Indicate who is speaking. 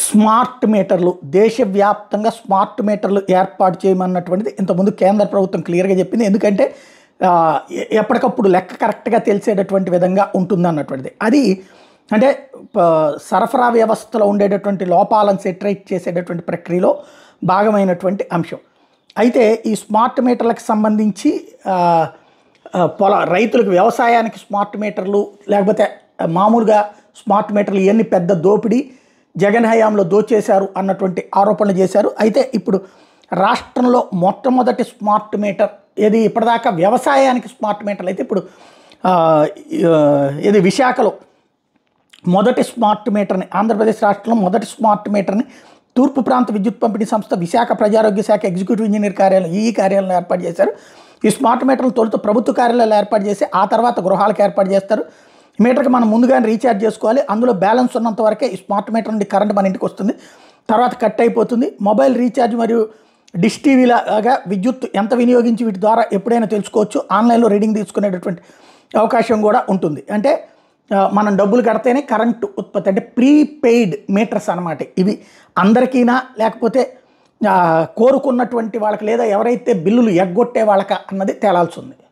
Speaker 1: smart మీటర్లు దేశవ్యాప్తంగా smart మీటర్లు ఏర్పాటు చేయమన్నటువంటిది ఇంతకుముందు కేంద్ర ప్రభుత్వం క్లియర్గా చెప్పింది ఎందుకంటే ఆ, ఎ- ఎప్పటికప్పుడు లెక్క కరెక్ట్గా తెలిసేటటువంటి విధంగా ఉంటుంది అన్నటువంటిది అది అంటే ప- సరఫరా వ్యవస్థలో ఉండేటటువంటి లోపాలను సెటరేట్ చేసేటటువంటి ప్రక్రియలో భాగమైనటువంటి అంశం అయితే ఈ స్మార్ట్ మీటర్లకు సంబంధించి ఆ, ఆ, పొల రైతులకు వ్యవసాయానికి స్మార్ట్ మీటర్లు లేకపోతే మామూలుగా స్మార్ట్ మీటర్లు ఇవన్నీ పెద్ద దోపిడీ జగన్ హయాంలో దోచేశారు అన్నటువంటి ఆరోపణలు చేశారు అయితే ఇప్పుడు రాష్ట్రంలో మొట్టమొదటి స్మార్ట్ మీటర్ ఏది ఇప్పటిదాకా వ్యవసాయానికి స్మార్ట్ మీటర్లు అయితే ఇప్పుడు ఆ, ఆ, ఇది విశాఖలో మొదటి స్మార్ట్ మీటర్ని ఆంధ్రప్రదేశ్ రాష్ట్రంలో మొదటి స్మార్ట్ మీటర్ని తూర్పు ప్రాంత విద్యుత్ పంపిణీ సంస్థ విశాఖ ప్రజారోగ్య శాఖ ఎగ్జిక్యూటివ్ ఇంజనీర్ కార్యాలయం ఈ కార్యాలయం ఏర్పాటు చేశారు ఈ స్మార్ట్ మీటర్లు తొలుత ప్రభుత్వ కార్యాలయాలు ఏర్పాటు చేసి ఆ తర్వాత గృహాలకు ఏర్పాటు చేస్తారు మీటర్కి మనం ముందుగానే రీఛార్జ్ చేసుకోవాలి అందులో బ్యాలెన్స్ ఉన్నంత వరకే ఈ స్మార్ట్ మీటర్ నుండి కరెంట్ మన ఇంటికి వస్తుంది తర్వాత కట్ అయిపోతుంది మొబైల్ రీఛార్జ్ మరియు డిష్ టీవీలాగా విద్యుత్ ఎంత వినియోగించి వీటి ద్వారా ఎప్పుడైనా తెలుసుకోవచ్చు ఆన్లైన్లో రీడింగ్ తీసుకునేటటువంటి అవకాశం కూడా ఉంటుంది అంటే ఆ, మనం డబ్బులు కడితేనే కరెంటు ఉత్పత్తి అంటే ప్రీపెయిడ్ మీటర్స్ అన్నమాట ఇవి అందరికీనా లేకపోతే ఆ, కోరుకున్నటువంటి వాళ్ళకి లేదా ఎవరైతే బిల్లులు ఎగ్గొట్టే వాళ్ళక అన్నది తేలాల్సి ఉంది